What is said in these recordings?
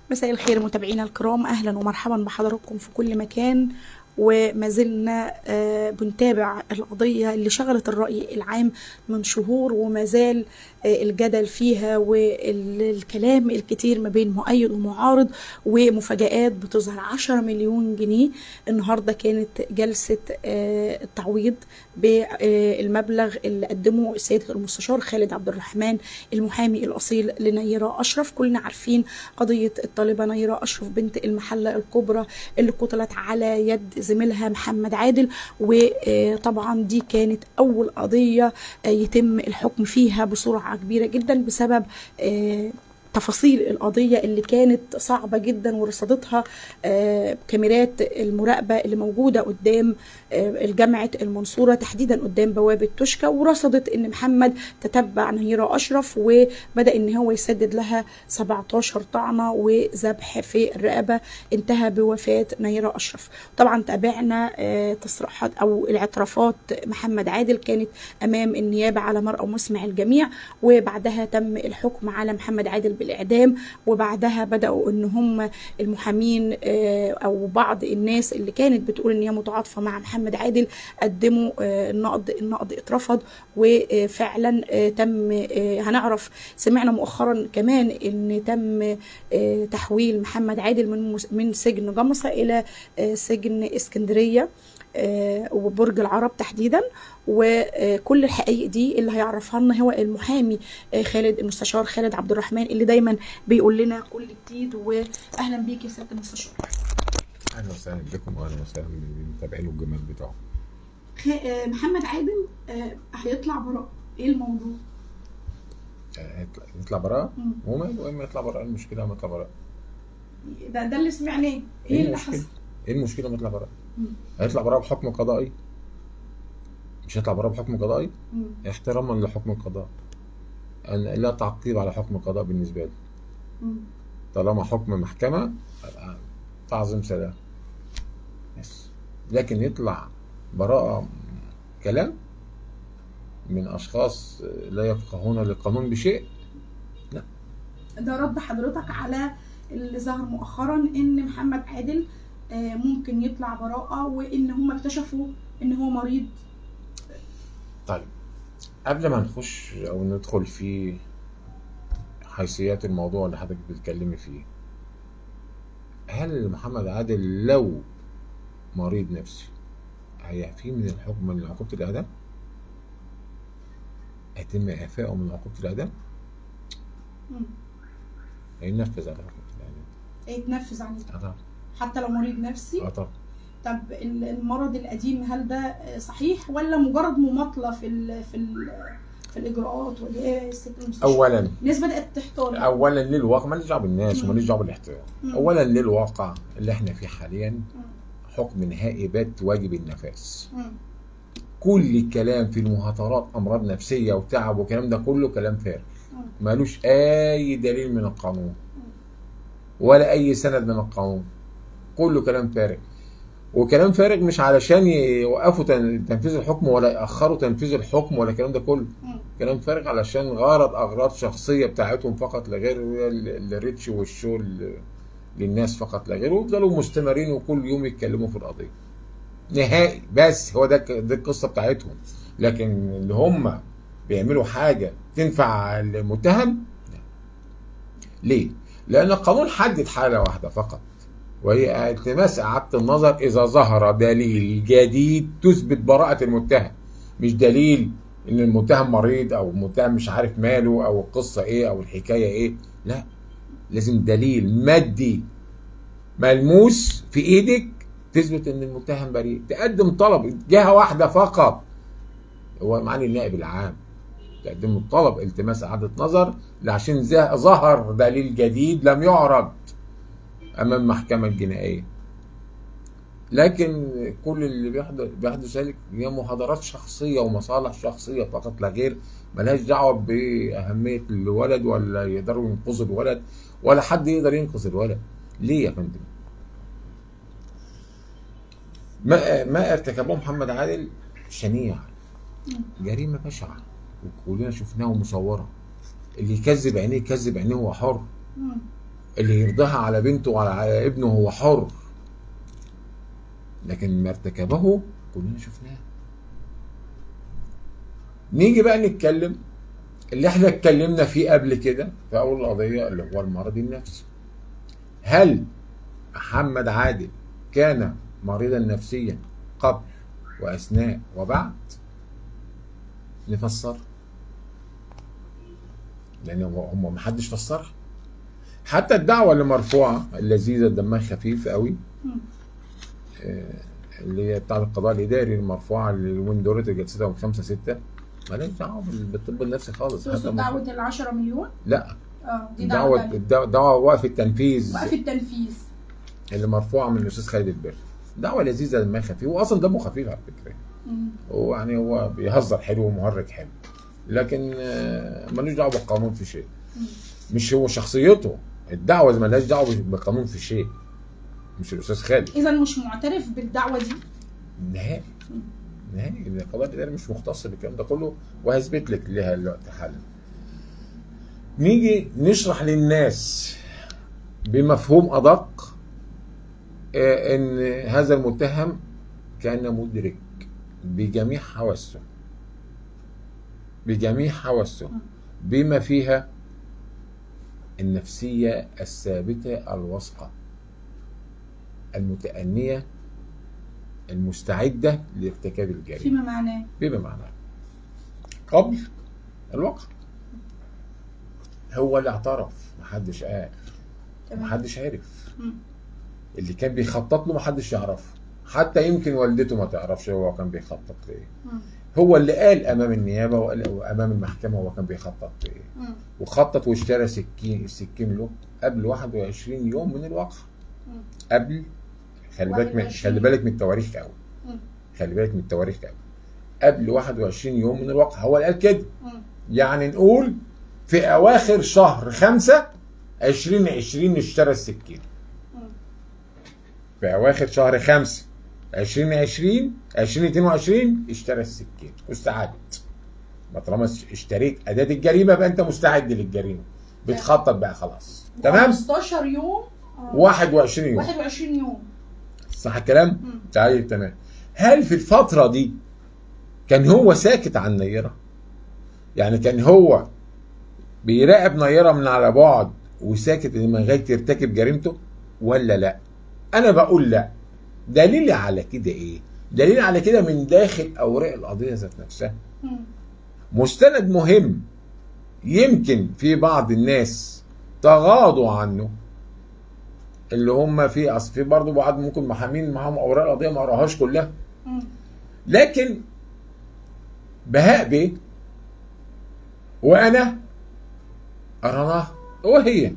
مساء الخير متابعينا الكرام اهلا ومرحبا بحضراتكم في كل مكان وما زلنا آه، بنتابع القضية اللي شغلت الرأي العام من شهور وما زال آه، الجدل فيها والكلام الكتير ما بين مؤيد ومعارض ومفاجآت بتظهر 10 مليون جنيه النهاردة كانت جلسة آه، التعويض بالمبلغ اللي قدمه السيد المستشار خالد عبد الرحمن المحامي الأصيل لنيرة أشرف كلنا عارفين قضية الطالبة نيرة أشرف بنت المحلة الكبرى اللي قتلت على يد زميلها محمد عادل وطبعا دي كانت أول قضية آه، يتم الحكم فيها بسرعة كبيرة جدا بسبب آه، تفاصيل القضية اللي كانت صعبة جدا ورصدتها آه، كاميرات المراقبة اللي موجودة قدام آه، الجامعة المنصورة تحديدا قدام بوابة توشكا ورصدت ان محمد تتبع نيرة اشرف وبدأ ان هو يسدد لها 17 طعنة وذبح في الرقبة انتهى بوفاة نيرة اشرف طبعا تابعنا آه، تصريحات او الاعترافات محمد عادل كانت امام النيابة على مرأى مسمع الجميع وبعدها تم الحكم على محمد عادل بالاعدام وبعدها بداوا ان هم المحامين آه، او بعض الناس اللي كانت بتقول ان هي متعاطفه مع محمد عادل قدموا آه، النقد النقد اترفض وفعلا آه، تم آه، هنعرف سمعنا مؤخرا كمان ان تم آه، تحويل محمد عادل من مس- من سجن جمصه الى آه، سجن اسكندريه آه، وبرج العرب تحديدا وكل الحقائق دي اللي هيعرفها لنا هو المحامي آه، خالد المستشار خالد عبد الرحمن اللي دايما بيقول لنا كل جديد واهلا بيك يا سياده المستشار اهلا وسهلا بكم واهلا وسهلا بالمتابعين والجمال بتاعه خ- آه، محمد عادل آه، هيطلع براء ايه الموضوع آه، يطلع- يطلع براءة مم. وما اما يطلع براءة المشكلة ما يطلع براءة ده ده اللي سمعناه ايه اللي المشكلة؟ حصل ايه المشكلة ما يطلع براءة مم. هيطلع براءة بحكم قضائي مش هيطلع براءة بحكم قضائي مم. احتراما لحكم القضاء أن لا تعقيب على حكم القضاء بالنسبة لي مم. طالما حكم محكمة أبقى تعظيم سلام بس لكن يطلع براءة كلام من أشخاص لا يفقهون للقانون بشيء ده رد حضرتك على اللي ظهر مؤخرا ان محمد عادل آه، ممكن يطلع براءة وان هم اكتشفوا ان هو مريض طيب قبل ما نخش او ندخل في حيثيات الموضوع اللي حضرتك بتتكلمي فيه هل محمد عادل لو مريض نفسي هيعفيه من الحكم من عقوبة الإعدام؟ هيتم إعفائه من عقوبة الإعدام؟ مم. هينفذ على عقوبة الإعدام يتنفذ عليه آه طبعا حتى لو مريض نفسي آه طبعا طب ال- المرض القديم هل ده آه، صحيح ولا مجرد مماطلة في ال في ال في الاجراءات ولا ايه الست المستشفى أولا الناس بدات تحتار أولا للواقع ماليش دعوة بالناس مم. وماليش دعوة بالاحترام مم. أولا للواقع اللي احنا فيه حاليا مم. حكم نهائي بات واجب النفاذ مم. كل الكلام في المهاترات امراض نفسيه وتعب والكلام ده كله كلام فارغ مم. مالوش اي دليل من القانون ولا اي سند من القانون كله كلام فارغ وكلام فارغ مش علشان يوقفوا تن- تنفيذ الحكم ولا ياخروا تنفيذ الحكم ولا الكلام ده كله مم. كلام فارغ علشان غرض اغراض شخصيه بتاعتهم فقط لا غير وهي ال- الريتش والشو ل- للناس فقط لا غير ويفضلوا مستمرين وكل يوم يتكلموا في القضيه نهائي بس هو ده ك- دي القصه بتاعتهم لكن اللي هم بيعملوا حاجه تنفع المتهم لا. ليه؟ لان القانون حدد حاله واحده فقط وهي التماس اعاده النظر اذا ظهر دليل جديد تثبت براءه المتهم مش دليل ان المتهم مريض او المتهم مش عارف ماله او القصه ايه او الحكايه ايه لا لازم دليل مادي ملموس في ايدك تثبت ان المتهم بريء تقدم طلب جهه واحده فقط هو معالي النائب العام تقدم له طلب التماس اعاده نظر عشان زه- ظهر دليل جديد لم يعرض امام المحكمه الجنائيه لكن كل اللي بيحدث بيحدث ذلك هي محاضرات شخصيه ومصالح شخصيه فقط لا غير ملهاش دعوه باهميه الولد ولا يقدروا ينقذوا الولد ولا حد يقدر ينقذ الولد ليه يا فندم؟ ما ما ارتكبه محمد عادل شنيع جريمه بشعه وكلنا شفناها ومصوره اللي يكذب عينيه يكذب عينيه هو حر مم. اللي يرضاها على بنته وعلى ابنه هو حر لكن ما ارتكبه كلنا شفناه نيجي بقى نتكلم اللي احنا اتكلمنا فيه قبل كده في اول القضيه اللي هو المرض النفسي هل محمد عادل كان مريضا نفسيا قبل واثناء وبعد نفسر لان هو- هم ما حدش فسرها حتى الدعوه اللي مرفوعه اللذيذه دمها خفيف قوي مم. اللي هي بتاع القضاء الاداري المرفوعه اليومين دول جلستها يوم 5 6 مالهاش دعوه بال- بالطب النفسي خالص تقصد حتى دعوة ال 10 مليون؟ لا اه دي دعوة دعوه تانية. الدعوه دعوة وقف التنفيذ وقف التنفيذ اللي مرفوعه من الاستاذ خالد البر دعوه لذيذه دمها خفيف هو اصلا دمه خفيف على فكره مم. هو يعني هو بيهزر حلو ومهرج حلو لكن آه، ملوش دعوه بالقانون في شيء مم. مش هو شخصيته الدعوه ملهاش دعوه بالقانون في شيء مش الاستاذ خالد اذا مش معترف بالدعوة دي نهائي نهائي القضاء الاداري مش مختص بالكلام ده كله وهثبت لك ليها الوقت حالا نيجي نشرح للناس بمفهوم ادق آه، ان هذا المتهم كان مدرك بجميع حواسه بجميع حواسه بما فيها النفسية الثابتة الواثقة المتأنية المستعدة لارتكاب الجريمة فيما معناه بما معناه قبل الوقع هو اللي اعترف محدش قال تمام محدش عرف مم. اللي كان بيخطط له محدش يعرفه حتى يمكن والدته ما تعرفش هو كان بيخطط لايه مم. هو اللي قال امام النيابه وقال وامام المحكمه هو كان بيخطط لايه مم. وخطط واشترى سكين السكين له قبل 21 يوم من الواقع مم. قبل خلي بالك من 21. خلي بالك من التواريخ قوي مم. خلي بالك من التواريخ قوي قبل 21 يوم من الواقع هو اللي قال كده مم. يعني نقول في اواخر شهر خمسة 2020 اشترى السكين مم. في اواخر شهر خمسة 2020 2022 اشترى السكين واستعد ما طالما اشتريت اداه الجريمه يبقى انت مستعد للجريمه بتخطط بقى خلاص تمام 15 يوم آه. 21 يوم 21 يوم صح الكلام مم. طيب تمام هل في الفتره دي كان هو ساكت عن نيره يعني كان هو بيراقب نيره من على بعد وساكت ان لغايه يرتكب جريمته ولا لا انا بقول لا دليل على كده ايه دليل على كده من داخل اوراق القضيه ذات نفسها مم. مستند مهم يمكن في بعض الناس تغاضوا عنه اللي هم في اصل في برضه بعض ممكن محامين معاهم اوراق القضيه ما قراهاش كلها مم. لكن بهاء بيه وانا قرناها وهي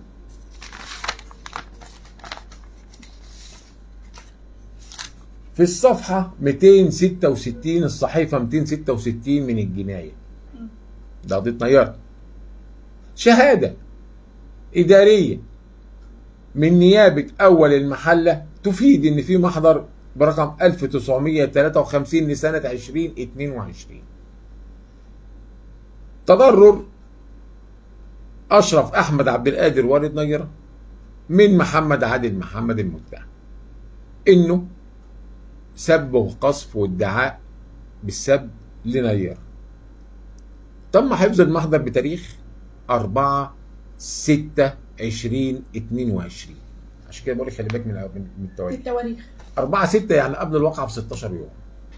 في الصفحة 266 الصحيفة 266 من الجناية مم. ده قضية نيار شهادة إدارية من نيابة أول المحلة تفيد إن في محضر برقم 1953 لسنة 2022 تضرر أشرف أحمد عبد القادر والد نيرة من محمد عادل محمد المتهم إنه سب وقصف وادعاء بالسب لنيرة تم حفظ المحضر بتاريخ 4 6 20 22 عشان كده بقول لك خلي بالك من من من التواريخ التواريخ 4 6 يعني قبل الواقعة ب 16 يوم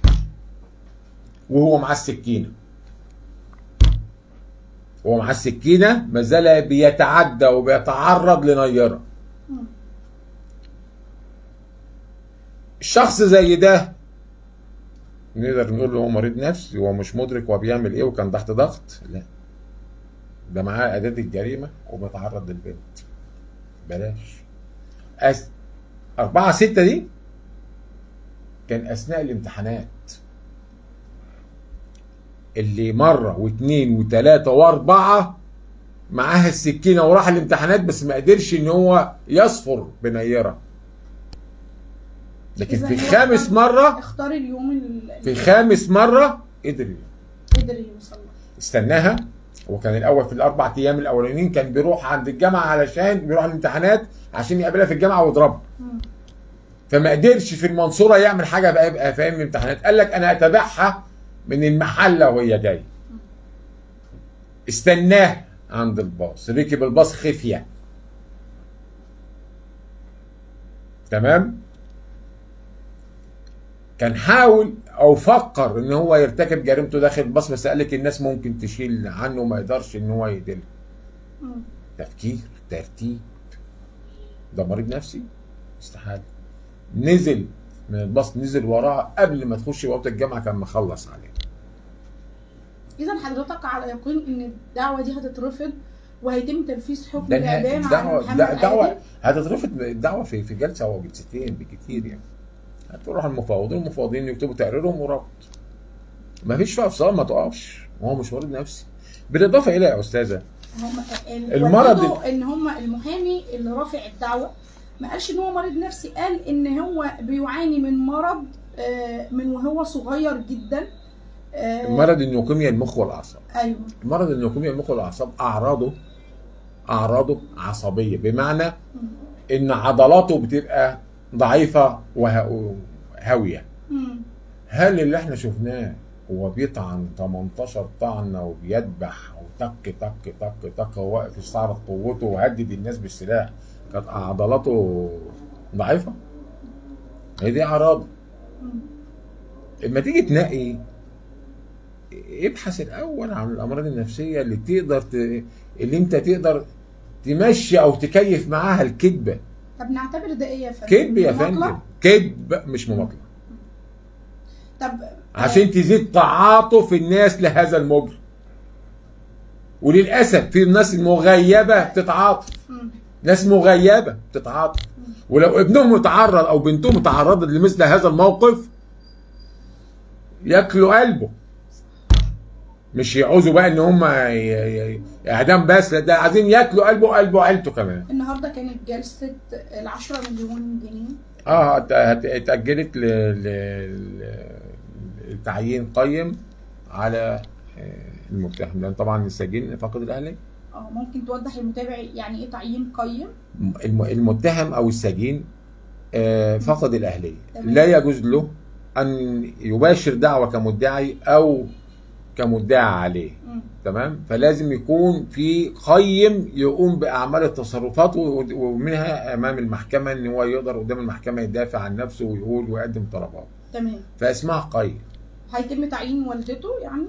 وهو معاه السكينة وهو معاه السكينة ما زال بيتعدى وبيتعرض لنيرة مم. الشخص زي ده نقدر نقول له هو مريض نفسي هو مش مدرك هو بيعمل ايه وكان تحت ضغط لا ده معاه اداه الجريمه وبيتعرض للبنت بلاش أس... أربعة ستة دي كان أثناء الامتحانات اللي مرة واثنين وثلاثة وأربعة معاها السكينة وراح الامتحانات بس ما قدرش إن هو يصفر بنيرة لكن إذا في هو خامس كان مرة اختار اليوم اللي في خامس مرة قدر قدر يوصل له. استناها هو كان الاول في الاربع ايام الاولانيين كان بيروح عند الجامعه علشان بيروح الامتحانات عشان يقابلها في الجامعه ويضربها مم. فما قدرش في المنصوره يعمل حاجه بقى يبقى فاهم الامتحانات قال لك انا اتابعها من المحله وهي جايه استناه عند الباص ركب الباص خفيه تمام كان حاول او فكر ان هو يرتكب جريمته داخل الباص بس قال لك الناس ممكن تشيل عنه وما يقدرش ان هو يدل مم. تفكير ترتيب ده مريض نفسي استحاله نزل من الباص نزل وراها قبل ما تخش بوابه الجامعه كان مخلص عليه اذا حضرتك على يقين ان الدعوه دي هتترفض وهيتم تنفيذ حكم ده نهائي. الاعدام على الدعوه محمد ده- الدعوه عادل هتترفض الدعوه في في جلسه او جلستين بكتير يعني هتروح المفوضين المفوضين يكتبوا تقريرهم ورفض ما فيش فيها افصال ما تقفش وهو مش مريض نفسي بالاضافه الى يا استاذه هم المرض ولدوا ان هم المحامي اللي رافع الدعوه ما قالش ان هو مريض نفسي قال ان هو بيعاني من مرض آه، من وهو صغير جدا آه، مرض النيوكيميا المخ والاعصاب ايوه مرض النيوكيميا المخ والاعصاب اعراضه اعراضه عصبيه بمعنى مم. ان عضلاته بتبقى ضعيفه وه- وهاويه مم. هل اللي احنا شفناه هو بيطعن 18 طعنه وبيدبح وتك تك تك تك هو واقف يستعرض قوته وهدد الناس بالسلاح كانت عضلاته ضعيفه هي دي اعراض مم. لما تيجي تنقي ابحث الاول عن الامراض النفسيه اللي تقدر ت... اللي انت تقدر تمشي او تكيف معاها الكذبه طب نعتبر ده ايه يا فندم؟ كذب يا مطلق؟ فندم كذب مش مماطله طب عشان تزيد تعاطف الناس لهذا المجرم وللاسف في الناس المغيبه بتتعاطف مم. ناس مغيبه بتتعاطف ولو ابنهم متعرض او بنتهم تعرضت لمثل هذا الموقف ياكلوا قلبه مش يعوزوا بقى ان هم ي- ي- اعدام بس لا ده عايزين ياكلوا قلبه وقلبه وعيلته كمان النهارده كانت جلسه ال 10 مليون جنيه اه هت- هت- اتاجلت ل- ل- ل- لتعيين قيم على آه، المتهم لان طبعا السجين فاقد الاهليه اه ممكن توضح للمتابع يعني ايه تعيين قيم الم- المتهم او السجين آه، فقد الاهليه تمام. لا يجوز له ان يباشر دعوه كمدعي او كمدعى عليه مم. تمام فلازم يكون في قيم يقوم باعمال التصرفات و- ومنها امام المحكمه ان هو يقدر قدام المحكمه يدافع عن نفسه ويقول ويقدم طلبات تمام فاسمها قيم هيتم تعيين والدته يعني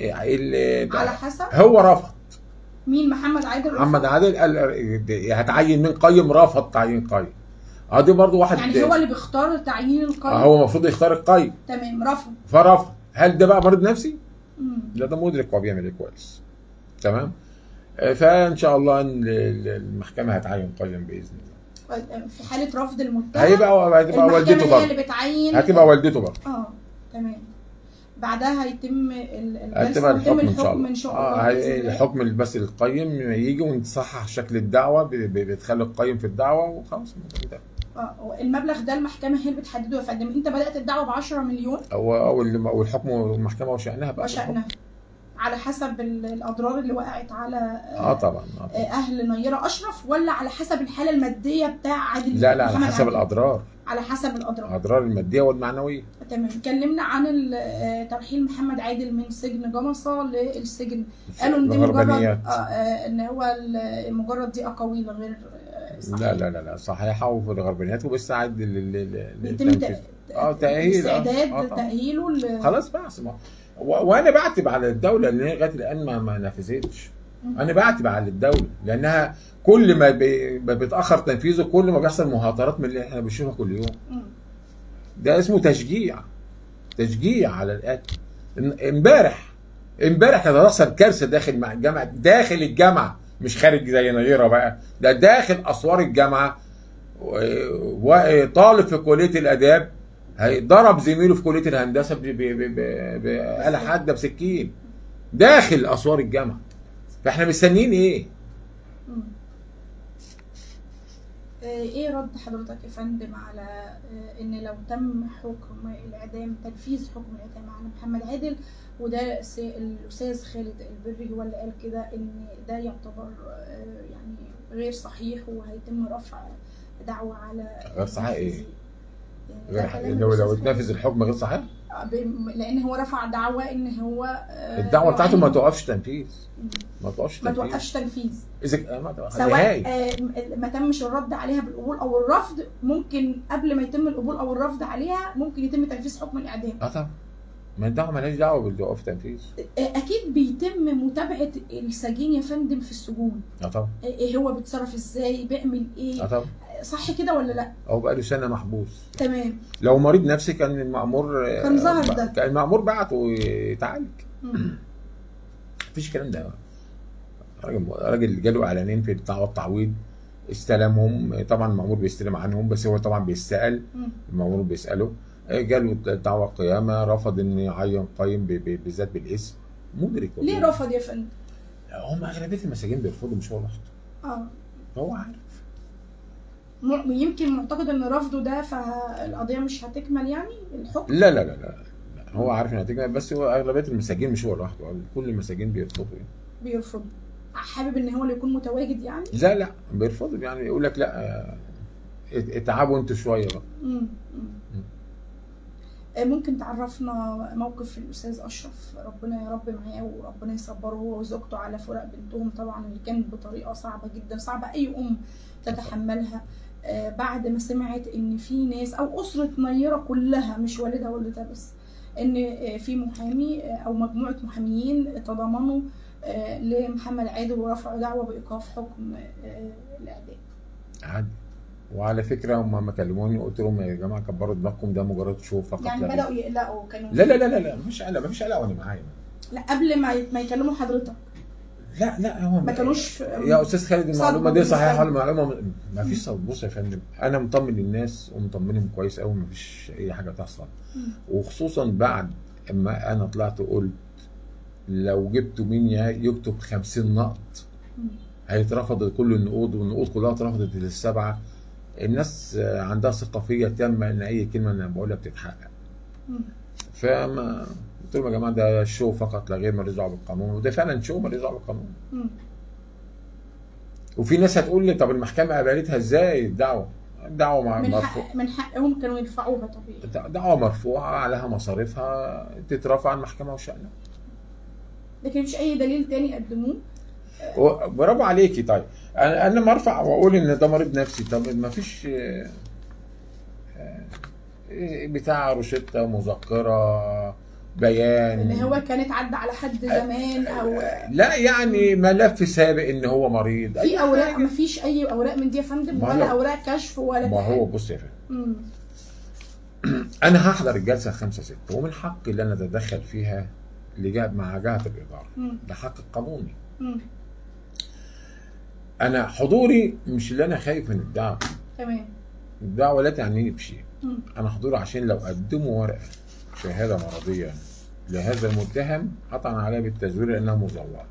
اللي على حسب هو رفض مين محمد عادل رفض؟ محمد عادل قال هتعين من قيم رفض تعيين قيم اه دي برضو واحد يعني هو اللي بيختار تعيين القيم آه، هو المفروض يختار القيم تمام رفض فرفض هل ده بقى مريض نفسي؟ مم. لا ده مدرك هو بيعمل ايه كويس تمام آه، فان شاء الله ان ال- ال- المحكمه هتعين قيم باذن الله في حاله رفض المتهم هيبقى هتبقى المحكمه والدته هي برضه اللي بتعين هتبقى والدته برضه اه تمام بعدها هيتم ال- الجلسه هتبقى ويتم الحكم ان شاء الله ان شاء اه الله هي- بإذن الله. الحكم بس القيم يجي ونصحح شكل الدعوه ب- ب- بتخلي القيم في الدعوه وخلاص الموضوع انتهى. اه المبلغ ده المحكمه هي اللي بتحدده يا فندم انت بدات الدعوه ب 10 مليون او او الم- أو الحكم والمحكمه وشانها بقى وشأنها على حسب ال- الاضرار اللي وقعت على اه طبعا آه آه، طبعا. اهل نيره اشرف ولا على حسب الحاله الماديه بتاع عادل لا لا على محمد حسب عادل؟ الاضرار على حسب الاضرار الاضرار الماديه والمعنويه تمام اتكلمنا عن ال- آه، ترحيل محمد عادل من سجن جمصه للسجن قالوا ان دي مجرد الغربانيات. آه آه ان هو ال- مجرد دي اقاويل غير آه، صحيحة. لا لا لا لا صحيحه وفي الغربانيات وبيستعد لل- لل- بيتم للتنفيذ ت- اه تاهيل آه. استعداد آه طبعا. تاهيله ل- خلاص بقى اسمع و- وانا بعتب على الدوله لان هي لغايه الان ما ما نفذتش انا بعتب على الدوله لانها كل ما بي- ما بيتاخر تنفيذه كل ما بيحصل مهاترات من اللي احنا بنشوفها كل يوم مم. ده اسمه تشجيع تشجيع على القتل إن- امبارح امبارح كانت هتحصل كارثه داخل مع الجامعه داخل الجامعه مش خارج زي نيره بقى ده داخل اسوار الجامعه و- وطالب في كليه الاداب هي- ضرب زميله في كليه الهندسه ب- ب- ب- ب- بآلة حاده بسكين داخل اسوار الجامعه فاحنا مستنيين ايه؟ مم. آه، ايه رد حضرتك يا فندم على آه، ان لو تم حكم الاعدام تنفيذ حكم الاعدام على محمد عادل وده س- الاستاذ خالد البري هو اللي قال كده ان ده يعتبر آه، يعني غير صحيح وهيتم رفع دعوة على غير صحيح إيه؟ المنفذين. يعني ده غير كلام لو لو الأستاذ اتنفذ خالد. الحكم غير صحيح آه، ب- لان هو رفع دعوة ان هو آه، الدعوه بتاعته ما يعين- توقفش تنفيذ مم. ما توقفش ما تنفيذ توقفش تنفيذ اذا ما توقفش سواء نهائي آه، م- ما تمش الرد عليها بالقبول او الرفض ممكن قبل ما يتم القبول او الرفض عليها ممكن يتم تنفيذ حكم الاعدام اه طبعا ما الدعوه مالهاش دعوه بالوقف تنفيذ آه، اكيد بيتم متابعه السجين يا فندم في السجون اه طبعا آه، ايه هو بيتصرف ازاي بيعمل اه ايه طبعا صح كده ولا لا هو بقى له سنه محبوس تمام لو مريض نفسي كان المأمور كان ظهر ده. كان المأمور بعته يتعالج مم. مفيش الكلام ده راجل راجل جاله اعلانين في دعوه التعويض استلمهم طبعا المأمور بيستلم عنهم بس هو طبعا بيسأل مم. المأمور بيسأله جاله دعوة قيامة رفض ان يعين قيم ب- ب- بالذات بالاسم مدرك ليه والله. رفض يا فندم هم اغلبيه المساجين بيرفضوا مش هو لوحده اه هو عارف م- يمكن معتقد ان رفضه ده فالقضيه مش هتكمل يعني الحكم لا لا لا لا هو عارف ان هتكمل بس هو اغلبيه المساجين مش هو لوحده كل المساجين بيرفضوا يعني. بيرفض حابب ان هو اللي يكون متواجد يعني لا لا بيرفضوا يعني يقول لك لا آه، ات- اتعبوا انتوا شويه بقى مم. مم. آه، ممكن تعرفنا موقف الاستاذ اشرف ربنا يا رب معاه وربنا يصبره هو وزوجته على فراق بنتهم طبعا اللي كانت بطريقه صعبه جدا صعبه اي ام تتحملها آه، بعد ما سمعت ان في ناس او اسره نيره كلها مش والدها والدتها بس ان آه، في محامي آه، او مجموعه محاميين تضامنوا آه، لمحمد عادل ورفعوا دعوه بايقاف حكم آه، الاعدام عادي وعلى فكره هم ما كلموني قلت لهم يا جماعه كبروا دماغكم ده مجرد شو فقط يعني لا غير. بداوا يقلقوا كانوا لا لا لا لا لا مفيش قلق مفيش قلق وانا معايا لا قبل ما ي- ما يكلموا حضرتك لا لا هو ما كانوش يا استاذ خالد صدمة المعلومه دي صحيحه بالنسبة ولا معلومه ما فيش صوت بص يا فندم انا مطمن للناس ومطمنهم كويس قوي ما فيش اي حاجه تحصل مم. وخصوصا بعد اما انا طلعت قلت لو جبتوا مين ي- يكتب 50 نقط مم. هيترفض كل النقود والنقود كلها اترفضت للسبعه الناس آه، عندها ثقه فيا تامه ان اي كلمه انا بقولها بتتحقق مم. فما قلت لهم يا جماعه ده شو فقط لا غير ماليش دعوه بالقانون وده فعلا شو ماليش دعوه بالقانون مم. وفي ناس هتقول لي طب المحكمه قبلتها ازاي الدعوه؟ الدعوه مع- من مرفوع حق من حقهم كانوا يدفعوها طبيعي دعوه مرفوعه عليها مصاريفها تترفع المحكمه وشأنها لكن مفيش اي دليل تاني قدموه و- برافو عليكي طيب انا انا ما ارفع واقول ان ده مريض نفسي طب ما فيش آه، آه، بتاع روشته مذكره بيان ان هو كانت عدى على حد زمان او لا يعني ملف سابق ان هو مريض في أي اوراق حاجة. مفيش اي اوراق من دي يا فندم ما ولا لا. اوراق كشف ولا ما هو بص يا فندم مم. انا هحضر الجلسه 5 6 ومن حقي ان انا اتدخل فيها لجهه مع جهه الاداره مم. ده حق قانوني مم. انا حضوري مش اللي انا خايف من الدعوه تمام الدعوه لا تعنيني بشيء مم. انا حضوري عشان لو قدموا ورقه شهاده مرضيه لهذا المتهم قطعا عليها بالتزوير لانها مزوره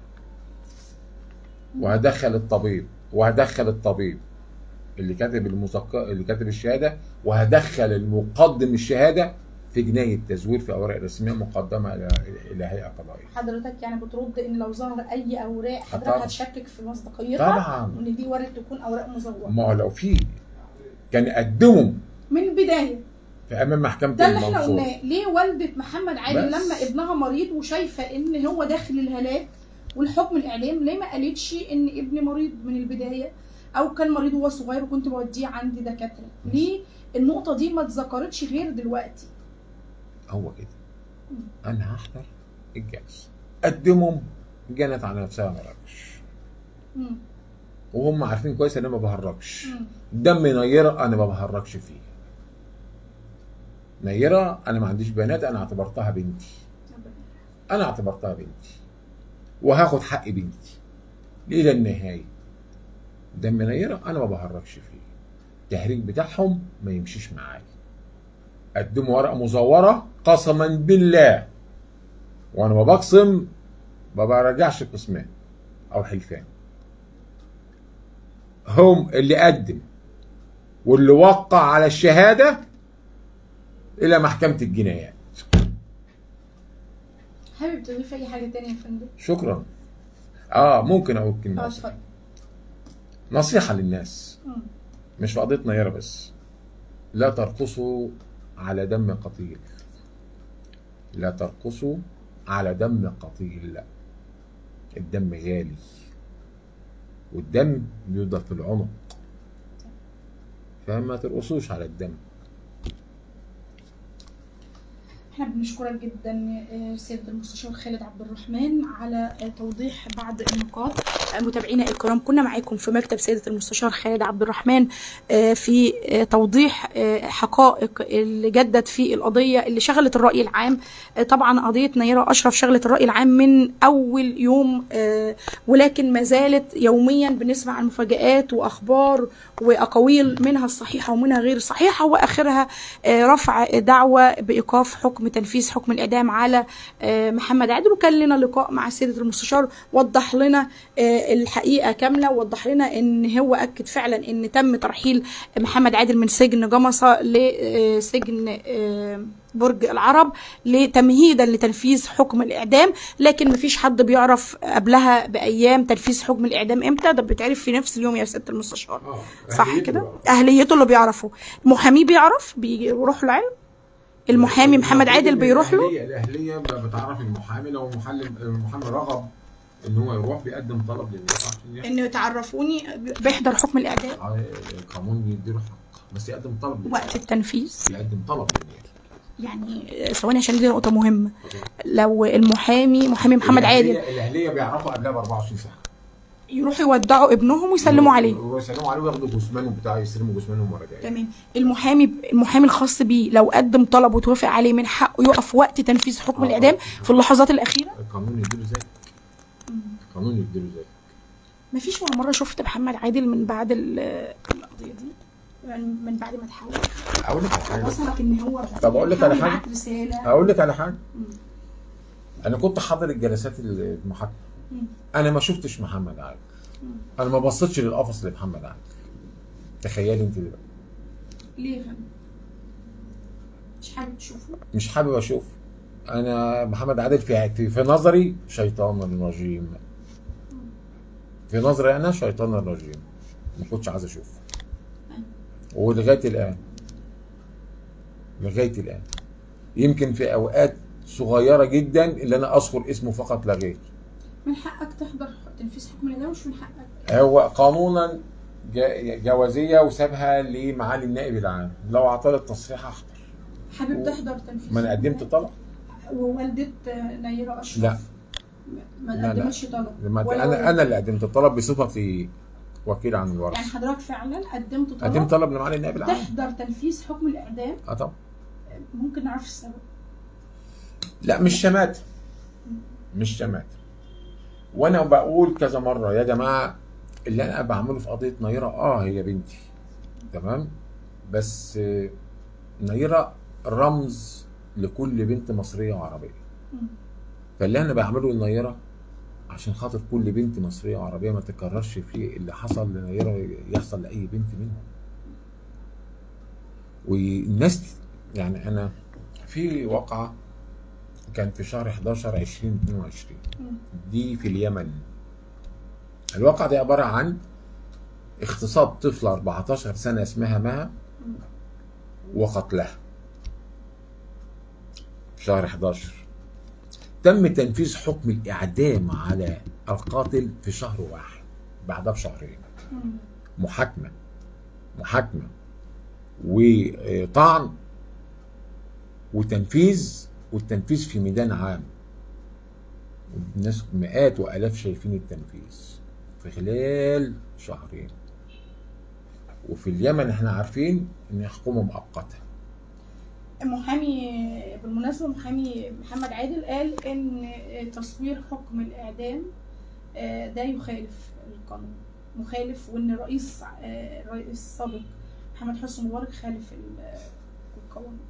وهدخل الطبيب وهدخل الطبيب اللي كاتب المذكر اللي كاتب الشهاده وهدخل المقدم الشهاده في جنايه تزوير في اوراق رسميه مقدمه الى الى هيئه قضائيه حضرتك يعني بترد ان لو ظهر اي اوراق حضرتك طبعا. هتشكك في مصداقيتها طبعا وان دي وارد تكون اوراق مزوره ما هو لو في كان قدموا من البدايه في امام محكمه ده اللي احنا المنصور قلناه ليه والده محمد عادل بس. لما ابنها مريض وشايفه ان هو داخل الهلاك والحكم الاعلام ليه ما قالتش ان ابني مريض من البدايه او كان مريض وهو صغير وكنت بوديه عندي دكاتره ليه النقطه دي ما اتذكرتش غير دلوقتي هو كده انا هحضر الجلسه قدمهم جنت على نفسها ما رجش مم. وهم عارفين كويس ان انا ما بهرجش مم. دم نيره انا ما بهرجش فيه نيره انا ما عنديش بنات انا اعتبرتها بنتي انا اعتبرتها بنتي وهاخد حق بنتي الى النهايه دم نيره انا ما بهرجش فيه التهريج بتاعهم ما يمشيش معايا قدموا ورقه مزوره قسما بالله وانا ما بقسم ما برجعش قسمان او حلفان هم اللي قدم واللي وقع على الشهاده الى محكمه الجنايات حابب تضيف اي حاجه تانية يا فندم شكرا اه ممكن اقول كلمه اه بسيطة. اتفضل نصيحه للناس مم. مش في قضيه نيره بس لا ترقصوا على دم قتيل لا ترقصوا على دم قتيل لا الدم غالي والدم بيفضل في العنق فما ترقصوش على الدم احنا بنشكرك جدا آه، سيادة المستشار خالد عبد الرحمن على آه، توضيح بعض النقاط آه، متابعينا الكرام كنا معاكم في مكتب سيادة المستشار خالد عبد الرحمن آه، في آه، توضيح آه، حقائق اللي جدت في القضية اللي شغلت الرأي العام آه، طبعا قضية نيرة أشرف شغلت الرأي العام من أول يوم آه، ولكن ما زالت يوميا بنسمع عن مفاجآت وأخبار وأقاويل منها الصحيحة ومنها غير الصحيحة وآخرها آه، رفع دعوة بإيقاف حكم تنفيذ حكم الإعدام على آه، محمد عادل وكان لنا لقاء مع سيادة المستشار وضح لنا آه، الحقيقة كاملة ووضح لنا إن هو أكد فعلا إن تم ترحيل محمد عادل من سجن جمصة لسجن آه، برج العرب لتمهيدا لتنفيذ حكم الإعدام لكن مفيش حد بيعرف قبلها بأيام تنفيذ حكم الإعدام إمتى ده بيتعرف في نفس اليوم يا سيادة المستشار صح كده اهليته اللي بيعرفه محاميه بيعرف بيروح له علم المحامي محمد عادل بيروح له الاهليه الاهليه بتعرف المحامي لو محامي المحامي رغب ان هو يروح بيقدم طلب للنيابه عشان يحصل انه تعرفوني بيحضر حكم الاعدام على القانون بيديله حق بس يقدم طلب للنيابة. وقت التنفيذ يقدم طلب للنيابه يعني ثواني عشان دي نقطه مهمه لو المحامي محامي محمد الأهلية- عادل الاهليه بيعرفوا قبلها ب 24 ساعه يروحوا يودعوا ابنهم ويسلموا عليه ويسلموا عليه وياخدوا جثمانهم بتاع يستلموا جثمانهم ورا جاي تمام المحامي المحامي الخاص بيه لو قدم طلب وتوافق عليه من حقه يقف وقت تنفيذ حكم آه. الاعدام في اللحظات الاخيره القانون يديله ذلك القانون يديله ذلك مفيش ولا مره شفت محمد عادل من بعد ال- القضيه دي يعني من بعد ما تحول اقول لك على حاجه وصلك ان هو طب أقول لك على حاول حاجة؟ يبعت رساله اقول لك على حاجه مم. انا كنت حاضر الجلسات المحاكمه مم. انا ما شفتش محمد عادل مم. انا ما بصيتش للقفص لمحمد عادل تخيلي انت دلوقتي ليه يا فندم؟ مش حابب تشوفه؟ مش حابب اشوف انا محمد عادل في في- في نظري شيطان رجيم في نظري انا شيطان رجيم ما كنتش عايز اشوفه ولغايه الان لغايه الان يمكن في اوقات صغيره جدا اللي انا اذكر اسمه فقط لا غير من حقك تحضر تنفيذ حكم الإعدام مش من حقك هو قانونا جا- جوازيه وسابها لمعالي النائب العام لو اعطى تصريح احضر حابب و- تحضر تنفيذ ما انا حكم قدمت الإعدام؟ طلب ووالدة نيرة أشرف لا. ما لا، لا. قدمتش طلب لما ولا انا والدة. انا اللي قدمت الطلب بصفتي وكيل عن الورث يعني حضرتك فعلا قدمت طلب قدمت طلب لمعالي النائب العام تحضر تنفيذ حكم الإعدام اه طبعا ممكن نعرف السبب لا مش شماتة مش شماتة وانا بقول كذا مره يا جماعه اللي انا بعمله في قضيه نيره اه هي بنتي تمام بس آه، نيره رمز لكل بنت مصريه وعربيه مم. فاللي انا بعمله لنيره عشان خاطر كل بنت مصريه وعربيه ما تكررش فيه اللي حصل لنيره يحصل لاي بنت منهم والناس يعني انا في واقعه كان في شهر 11 2022 مم. دي في اليمن الواقعة دي عبارة عن اغتصاب طفلة 14 سنة اسمها مها مم. وقتلها في شهر 11 تم تنفيذ حكم الإعدام على القاتل في شهر واحد بعدها بشهرين مم. محاكمة محاكمة وطعن وتنفيذ والتنفيذ في ميدان عام الناس مئات وآلاف شايفين التنفيذ في خلال شهرين وفي اليمن احنا عارفين ان حكومة مؤقتة محامي بالمناسبة محامي محمد عادل قال إن تصوير حكم الإعدام آه، ده يخالف القانون مخالف وإن رئيس آه، الرئيس السابق محمد حسني مبارك خالف ال- القانون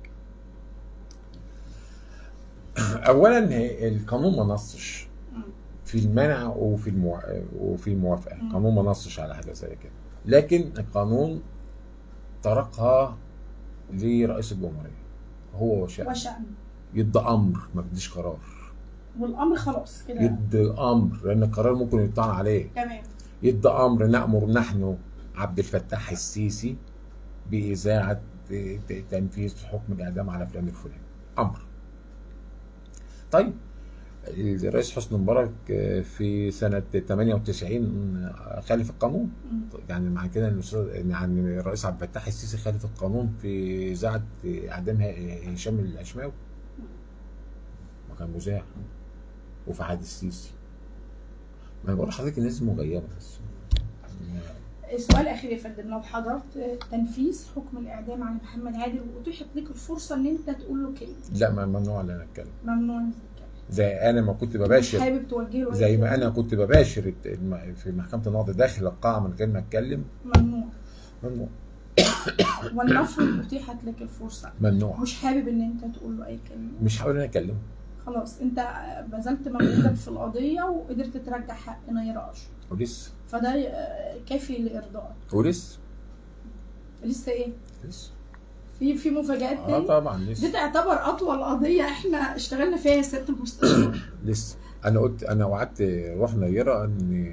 اولا هي- القانون ما نصش مم. في المنع وفي المو... وفي الموافقه مم. القانون ما نصش على حاجه زي كده لكن القانون طرقها لرئيس الجمهوريه هو وشأن وشأن يدي امر ما بديش قرار والامر خلاص كده يدي امر لان القرار ممكن يطعن عليه تمام يدي امر نامر نحن عبد الفتاح السيسي باذاعه تنفيذ حكم الاعدام على فلان الفلاني امر طيب الرئيس حسني مبارك في سنه 98 خالف القانون مم. يعني مع كده ان الأستاذ- يعني الرئيس عبد الفتاح السيسي خالف القانون في اذاعه اعدام ه- هشام العشماوي ما كان مذيع وفي عهد السيسي ما أنا بقول لحضرتك الناس مغيبه بس السؤال الاخير يا فندم لو حضرت تنفيذ حكم الاعدام على محمد عادل واتيحت لك الفرصه ان انت تقول له كلمه لا ما ممنوع ان انا اتكلم ممنوع انك تتكلم زي انا ما كنت مش بباشر حابب توجه له أي زي ما كلمة؟ انا كنت بباشر الت- الم- في محكمه النقض داخل القاعه من غير ما اتكلم ممنوع ممنوع ولنفرض اتيحت لك الفرصه ممنوع مش حابب ان انت تقول له اي كلمه مش هحاول ان انا اتكلم خلاص انت بذلت مجهودك في القضيه وقدرت ترجع حق نيره اشرف ولسه فده آه، كافي لارضائك ولسه لسه ايه لسه في في مفاجآت اه تاني طبعا دي لسه تعتبر اطول قضيه احنا اشتغلنا فيها يا سياده المستشار لسه انا قلت انا وعدت روح نيره ان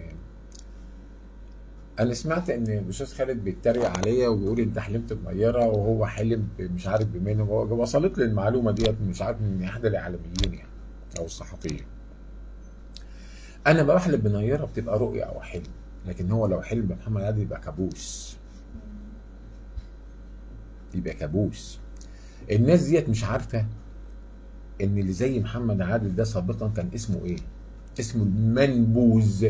انا سمعت ان الاستاذ خالد بيتريق عليا وبيقول انت حلمت بنيره وهو حلم ب- مش عارف بمين هو- وصلت لي المعلومه ديت مش عارف من احد الاعلاميين يعني او الصحفيين انا بحلم بنيره بتبقى رؤيه او حلم لكن هو لو حلم بمحمد عادل يبقى كابوس يبقى كابوس الناس ديت مش عارفه ان اللي زي محمد عادل ده سابقا كان اسمه ايه اسمه المنبوذ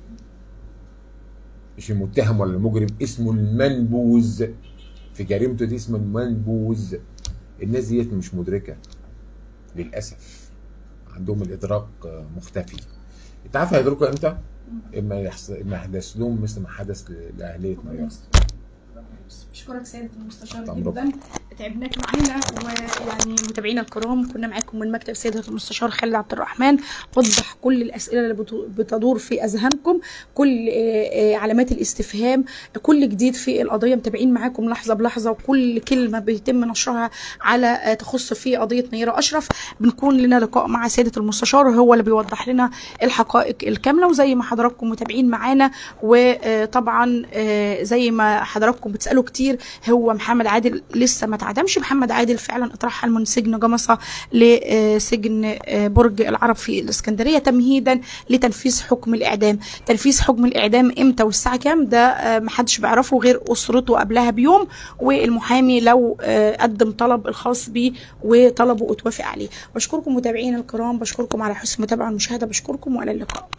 مش المتهم ولا المجرم اسمه المنبوذ في جريمته دي اسمه المنبوذ الناس ديت مش مدركه للاسف عندهم الادراك آه، مختفي انت عارف هيدركوا امتى؟ اما يحصل اما يحدث لهم مثل ما حدث ل- لاهليه نيار بشكرك سيادة المستشار طبعاً. جدا تعبناك معانا ويعني متابعينا الكرام كنا معاكم من مكتب سيادة المستشار خالد عبد الرحمن وضح كل الأسئلة اللي بتو- بتدور في أذهانكم كل آه، آه، علامات الاستفهام كل جديد في القضية متابعين معاكم لحظة بلحظة وكل كلمة بيتم نشرها على آه، تخص في قضية نيرة أشرف بنكون لنا لقاء مع سيادة المستشار هو اللي بيوضح لنا الحقائق الكاملة وزي ما حضراتكم متابعين معانا وطبعا آه، زي ما حضراتكم بتسالوا كتير هو محمد عادل لسه ما اتعدمش محمد عادل فعلا اترحل من سجن جمصه لسجن آه، برج العرب في الاسكندريه تمهيدا لتنفيذ حكم الاعدام تنفيذ حكم الاعدام امتى والساعه كام ده آه، محدش بيعرفه غير اسرته قبلها بيوم والمحامي لو آه، قدم طلب الخاص بيه وطلبه اتوافق عليه بشكركم متابعينا الكرام بشكركم على حسن المتابعه والمشاهده بشكركم والى اللقاء